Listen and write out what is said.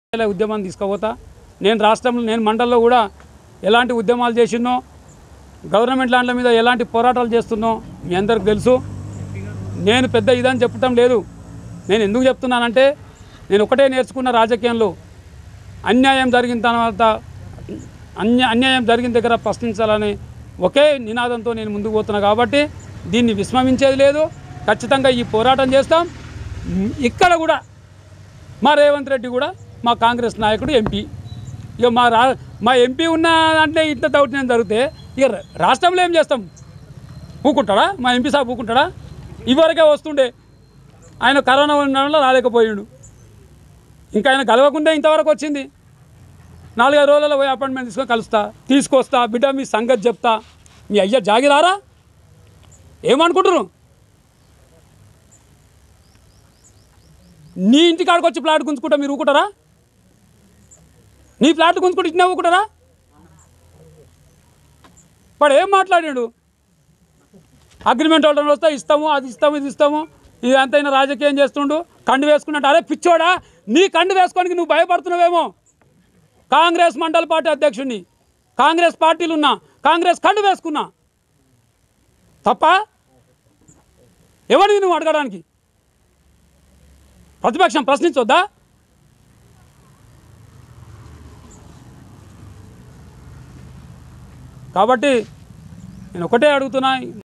ఇలా ఉద్యమాన్ని తీసుకుపోతా నేను రాష్ట్రంలో నేను మండలంలో కూడా ఎలాంటి ఉద్యమాలు చేసినో గవర్నమెంట్ ల్యాండ్ల మీద ఎలాంటి పోరాటాలు చేస్తున్నో మీ అందరికి తెలుసు నేను పెద్ద ఇదని చెప్పటం లేదు నేను ఎందుకు చెప్తున్నానంటే నేను ఒకటే నేర్చుకున్న రాజకీయంలో అన్యాయం జరిగిన తర్వాత అన్య అన్యాయం జరిగిన దగ్గర ప్రశ్నించాలని ఒకే నినాదంతో నేను ముందుకు పోతున్నా కాబట్టి దీన్ని విస్మరించేది లేదు ఖచ్చితంగా ఈ పోరాటం చేస్తాం మ్, ఇక్కడ కూడా మా రేవంత్ రెడ్డి కూడా మా కాంగ్రెస్ నాయకుడు ఎంపీ ఇక మా రా మా ఎంపీ ఉన్న అంటే ఇంత దౌర్జన్యం జరిగితే ఇక రాష్ట్రంలో ఏం చేస్తాం ఊకుంటాడా మా ఎంపీ సాబ్ ఊకుంటాడా ఇవరకే వస్తుండే ఆయన కరోనా ఉండడంలో రాలేకపోయాడు ఇంకా ఆయన కలవకుండా ఇంతవరకు వచ్చింది నాలుగైదు రోజులలో పోయి అపాయింట్మెంట్ తీసుకొని కలుస్తా తీసుకొస్తా బిడ్డ మీ సంగతి చెప్తా మీ అయ్య జాగిరారా ఏమనుకుంటున్నారు నీ ఇంటికాడికి వచ్చి ప్లాట్ గుంజుకుంటా మీరు ఊకుంటారా నీ ప్లాట్ గుంజుకుంటే ఇట్లా ఊకుంటారా వాడు ఏం మాట్లాడాడు అగ్రిమెంట్ హోల్డర్ వస్తే ఇస్తాము అది ఇస్తాము ఇది ఇస్తాము ఇది అంతైనా రాజకీయం చేస్తుండు కండు వేసుకున్నట్టు అరే పిచ్చోడా నీ కండు వేసుకోనికి నువ్వు భయపడుతున్నావేమో కాంగ్రెస్ మండల పార్టీ అధ్యక్షుడిని కాంగ్రెస్ పార్టీలు ఉన్నా కాంగ్రెస్ కండు వేసుకున్నా తప్ప ఎవరిని నువ్వు అడగడానికి ప్రతిపక్షం ప్రశ్నించొద్దా కాబట్టి నేను ఒకటే అడుగుతున్నా